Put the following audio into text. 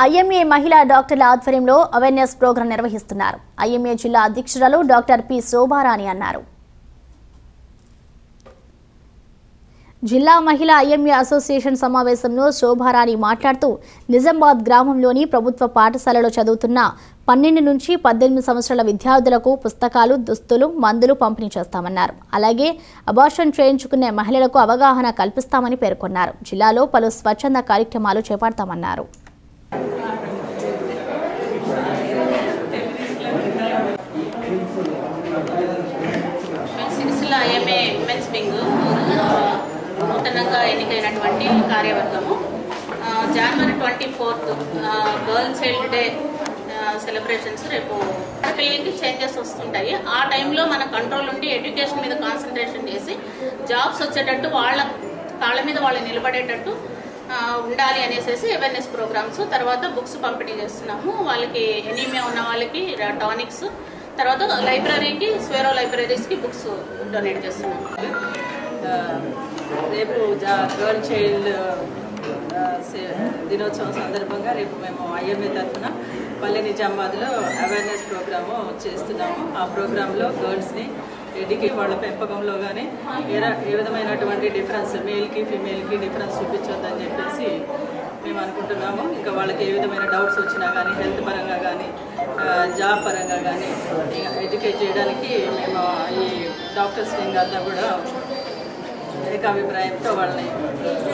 IMA మహిళా డాక్టర్ల ఆధ్వర్యంలో అవేర్నెస్ ప్రోగ్రాం నిర్వహిస్తున్నారు ఐఎంఏ జిల్లా అధ్యక్షురాలు డాక్టర్ పి శోభారాణి అన్నారు జిల్లా మహిళా ఐఎంఏ అసోసియేషన్ సమావేశంలో శోభారాణి మాట్లాడుతూ నిజామాబాద్ గ్రామంలోని ప్రభుత్వ పాఠశాలలో చదువుతున్న పన్నెండు నుంచి పద్దెనిమిది సంవత్సరాల విద్యార్థులకు పుస్తకాలు దుస్తులు మందులు పంపిణీ చేస్తామన్నారు అలాగే అబార్షన్ చేయించుకునే మహిళలకు అవగాహన కల్పిస్తామని పేర్కొన్నారు జిల్లాలో పలు స్వచ్ఛంద కార్యక్రమాలు చేపడతామన్నారు సిరిసిల్ల ఐఎంఏ ఉమెన్స్ వింగ్ ఆ, నూతనంగా ఎన్నికైనటువంటి కార్యవర్గము ఆ, January twenty fourth girl child day celebrations రేపు పిల్లలకి చేంజెస్ వస్తుంటాయి ఆ టైంలో మన కంట్రోల్ ఉండి ఎడ్యుకేషన్ మీద కాన్సన్ట్రేషన్ చేసి జాబ్స్ వచ్చేటట్టు వాళ్ళ కాళ్ళ మీద వాళ్ళు నిలబడేటట్టు ఆ, ఉండాలి అనేసి అవేర్నెస్ ప్రోగ్రామ్స్ తర్వాత బుక్స్ పంపిణీ చేస్తున్నాము వాళ్ళకి ఎనీమియా ఉన్న వాళ్ళకి టానిక్స్ తర్వాత లైబ్రరీకి స్వేరో లైబ్రరీస్కి బుక్స్ డొనేట్ చేస్తున్నాము ఆ, రేపు జా గర్ల్ చైల్డ్ ఆ, సే- దినోత్సవం సందర్భంగా రేపు మేము ఐఎంఏ తరఫున పల్లె నిజామాబాద్లో అవేర్నెస్ ప్రోగ్రాము చేస్తున్నాము ఆ ప్రోగ్రాంలో గర్ల్స్ని ఎడ్యుకే వాళ్ళ పెంపకంలో కానీ ఏ ర- ఏ విధమైనటువంటి డిఫరెన్స్ మేల్కి ఫీమేల్కి డిఫరెన్స్ చూపించొద్దని చెప్పేసి మేము అనుకుంటున్నాము ఇంకా వాళ్ళకి ఏ విధమైన డౌట్స్ వచ్చినా కానీ హెల్త్ పరంగా కానీ జాబ్ పరంగా కానీ ఎడ్యుకేట్ చేయడానికి మేము ఈ డాక్టర్స్ వింగ్ అంతా కూడా ఏకాభిప్రాయంతో వాళ్ళని